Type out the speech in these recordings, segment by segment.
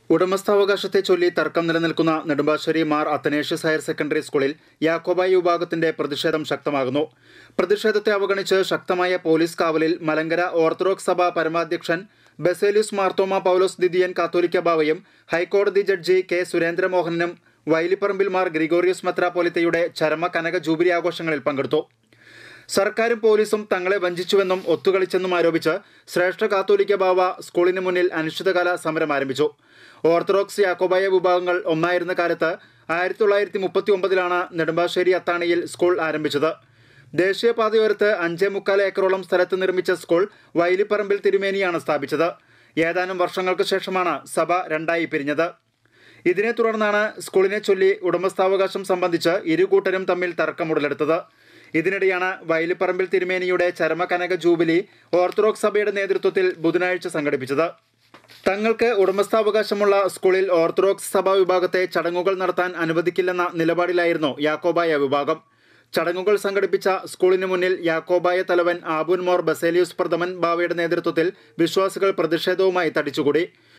ഉടമസ്ഥാവകാശത്തെ ചൊല്ലി തർക്കം നിലനിൽക്കുന്ന Nedumbassery Mar Athanasius higher secondary സ്കൂളിൽ യാക്കോബായി വിഭാഗത്തിന്റെ പ്രതിഷേധം ശക്തമാകുന്നു പ്രതിഷേധത്തെ അവഗണിച്ച് ശക്തമായ പോലീസ് കാവലിൽ മലങ്കര ഓർത്തഡോക്സ് സഭ പരമാധ്യക്ഷൻ ബസേലിയസ് മാർത്തോമ പൗലോസ് ദിദിയൻ കാത്തോലിക്ക ബാവയും ഹൈക്കോടതി ജഡ്ജി കെ സുരേന്ദ്രമോഹനനും വൈലിപ്പറമ്പിൽ മാർ ഗ്രിഗോറിയസ് മെത്രാപോലിത്തയുടെ ചരമ കനക ജൂബിലി ആഘോഷങ്ങളിൽ പങ്കെടുത്തു സർക്കാരും പോലീസും തങ്ങളെ വഞ്ചിച്ചുവെന്നും ഒത്തുകളിച്ചെന്നും ആരോപിച്ച് ശ്രേഷ്ഠ കാത്തോലിക്ക ബാവ സ്കൂളിന് മുന്നിൽ അനിശ്ചിതകാല സമരം ആരംഭിച്ചു ഓർത്തഡോക്സ് യാക്കോബായ വിഭാഗങ്ങൾ ഒന്നായിരുന്ന കാലത്ത് ആയിരത്തി തൊള്ളായിരത്തി മുപ്പത്തി ഒമ്പതിലാണ് നെടുമ്പാശ്ശേരി അത്താണിയിൽ സ്കൂൾ ആരംഭിച്ചത് ദേശീയപാതയോരത്ത് അഞ്ചേ മുക്കാൽ ഏക്കറോളം സ്ഥലത്ത് നിർമ്മിച്ച സ്കൂൾ വൈലിപ്പറമ്പിൽ തിരുമേനിയാണ് സ്ഥാപിച്ചത് ഏതാനും വർഷങ്ങൾക്ക് ശേഷമാണ് സഭ രണ്ടായി പിരിഞ്ഞത് ഇതിനെ തുടർന്നാണ് സ്കൂളിനെ ചൊല്ലി ഉടമസ്ഥാവകാശം സംബന്ധിച്ച് ഇരു കൂട്ടരും തമ്മിൽ തർക്കമുടലെടുത്തത് ഇതിനിടെയാണ് വയലിപ്പറമ്പിൽ തിരുമേനിയുടെ ചരമകനക ജൂബിലി ഓർത്തഡോക്സ് സഭയുടെ നേതൃത്വത്തിൽ ബുധനാഴ്ച സംഘടിപ്പിച്ചത് തങ്ങൾക്ക് ഉടമസ്ഥാവകാശമുള്ള സ്കൂളിൽ ഓർത്തഡോക്സ് സഭാ വിഭാഗത്തെ ചടങ്ങുകൾ നടത്താൻ അനുവദിക്കില്ലെന്ന നിലപാടിലായിരുന്നു യാക്കോബായ വിഭാഗം ചടങ്ങുകൾ സംഘടിപ്പിച്ച സ്കൂളിന് മുന്നിൽ യാക്കോബായ തലവൻ ആബുൻ മോർ ബസേലിയൂസ് പ്രഥമൻ ബാവയുടെ നേതൃത്വത്തിൽ വിശ്വാസികൾ പ്രതിഷേധവുമായി തടിച്ചുകൂടി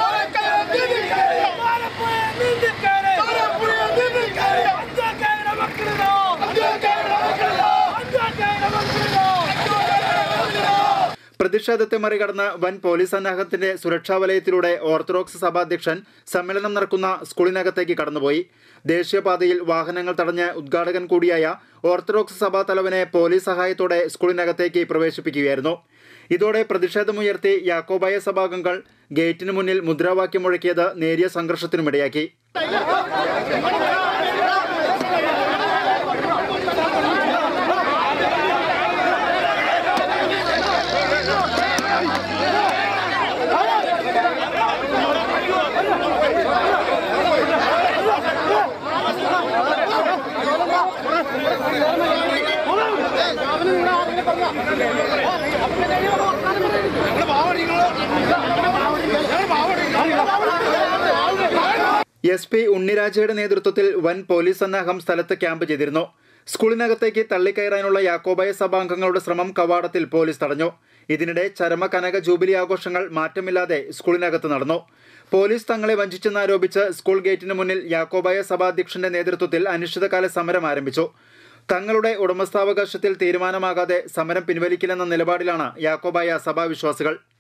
പ്രതിഷേധത്തെ മറികടന്ന് വൻ പോലീസ് സന്നാഹത്തിന്റെ സുരക്ഷാ വലയത്തിലൂടെ ഓർത്തഡോക്സ് സഭാധ്യക്ഷൻ സമ്മേളനം നടക്കുന്ന സ്കൂളിനകത്തേക്ക് കടന്നുപോയി ദേശീയപാതയിൽ വാഹനങ്ങൾ തടഞ്ഞ് ഉദ്ഘാടകൻ കൂടിയായ ഓർത്തഡോക്സ് സഭാ തലവനെ പോലീസ് സഹായത്തോടെ സ്കൂളിനകത്തേക്ക് പ്രവേശിപ്പിക്കുകയായിരുന്നു ഇതോടെ പ്രതിഷേധമുയർത്തി യാക്കോബായ സഭാംഗങ്ങൾ ഗേറ്റിന് മുന്നിൽ മുദ്രാവാക്യം മുഴക്കിയത് നേരിയ സംഘർഷത്തിനുമിടയാക്കി എസ് പി ഉണ്ണിരാജയുടെ നേതൃത്വത്തിൽ വൻ പോലീസ് സന്നാഹം സ്ഥലത്ത് ക്യാമ്പ് ചെയ്തിരുന്നു സ്കൂളിനകത്തേക്ക് തള്ളിക്കയറാനുള്ള യാക്കോബായ സഭാംഗങ്ങളുടെ ശ്രമം കവാടത്തിൽ പോലീസ് തടഞ്ഞു ഇതിനിടെ ചരമ കനക ജൂബിലി ആഘോഷങ്ങൾ മാറ്റമില്ലാതെ സ്കൂളിനകത്ത് നടന്നു പോലീസ് തങ്ങളെ വഞ്ചിച്ചെന്നാരോപിച്ച് സ്കൂൾ ഗേറ്റിന് മുന്നിൽ യാക്കോബായ സഭാധ്യക്ഷന്റെ നേതൃത്വത്തിൽ അനിശ്ചിതകാല സമരം ആരംഭിച്ചു തങ്ങളുടെ ഉടമസ്ഥാവകാശത്തിൽ തീരുമാനമാകാതെ സമരം പിൻവലിക്കില്ലെന്ന നിലപാടിലാണ് യാക്കോബായ സഭാവിശ്വാസികൾ